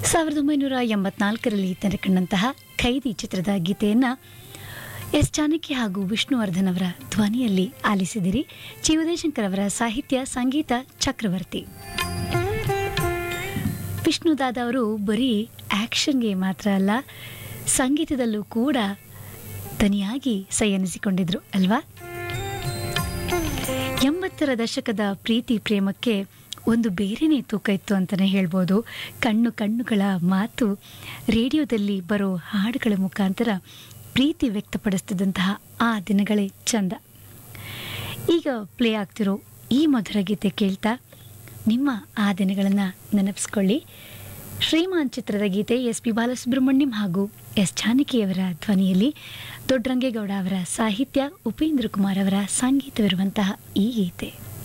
ಸಾವಿರದ ಒಂಬೈನೂರ ಎಂಬತ್ನಾಲ್ಕರಲ್ಲಿ ತೆರೆಕಂಡಂತಹ ಖೈದಿ ಚಿತ್ರದ ಗೀತೆಯನ್ನ ಎಸ್ ಜಾನಕಿ ಹಾಗೂ ವಿಷ್ಣುವರ್ಧನ್ ಅವರ ಧ್ವನಿಯಲ್ಲಿ ಆಲಿಸಿದಿರಿ ಚಿ ಉದಯಶಂಕರ್ ಅವರ ಸಾಹಿತ್ಯ ಸಂಗೀತ ಚಕ್ರವರ್ತಿ ವಿಷ್ಣುದಾದ ಅವರು ಬರೀ ಆಕ್ಷನ್ಗೆ ಮಾತ್ರ ಅಲ್ಲ ಸಂಗೀತದಲ್ಲೂ ಕೂಡ ದನಿಯಾಗಿ ಸೈ ಎನಿಸಿಕೊಂಡಿದ್ರು ಅಲ್ವಾ ಎಂಬತ್ತರ ದಶಕದ ಪ್ರೀತಿ ಪ್ರೇಮಕ್ಕೆ ಒಂದು ಬೇರೆನೇ ತೂಕ ಇತ್ತು ಅಂತಲೇ ಹೇಳ್ಬೋದು ಕಣ್ಣು ಕಣ್ಣುಗಳ ಮಾತು ರೇಡಿಯೋದಲ್ಲಿ ಬರೋ ಹಾಡುಗಳ ಮುಖಾಂತರ ಪ್ರೀತಿ ವ್ಯಕ್ತಪಡಿಸ್ತಿದ್ದಂತಹ ಆ ದಿನಗಳೇ ಚಂದ ಈಗ ಪ್ಲೇ ಆಗ್ತಿರೋ ಈ ಮಧುರ ಗೀತೆ ಕೇಳ್ತಾ ನಿಮ್ಮ ಆ ದಿನಗಳನ್ನು ನೆನಪಿಸ್ಕೊಳ್ಳಿ ಶ್ರೀಮಾನ್ ಚಿತ್ರದ ಗೀತೆ ಎಸ್ ಪಿ ಬಾಲಸುಬ್ರಹ್ಮಣ್ಯಂ ಹಾಗೂ ಎಸ್ ಜಾನಕಿಯವರ ಧ್ವನಿಯಲ್ಲಿ ದೊಡ್ಡರಂಗೇಗೌಡ ಅವರ ಸಾಹಿತ್ಯ ಉಪೇಂದ್ರ ಕುಮಾರ್ ಅವರ ಸಂಗೀತವಿರುವಂತಹ ಈ ಗೀತೆ